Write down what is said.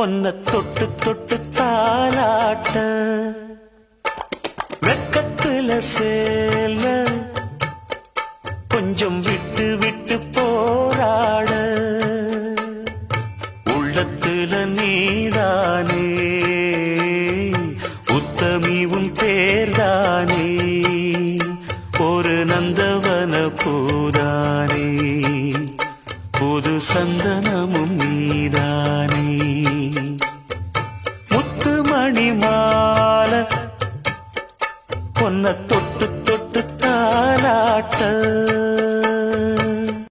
ஒன்ன தொட்டு தொட்டு தாலாட்ட வெக்கத்துல சேல கொஞ்சம் விட்டு விட்டு போராட உள்ளத்துல நீதானே உத்தமி உன் பேர்தானே ஒரு நந்தவன பூதானே புது சந்தனமும் நீதானே முத்துமணி மாலை பொன்ன தொட்டு தொட்டு தாலாட்ட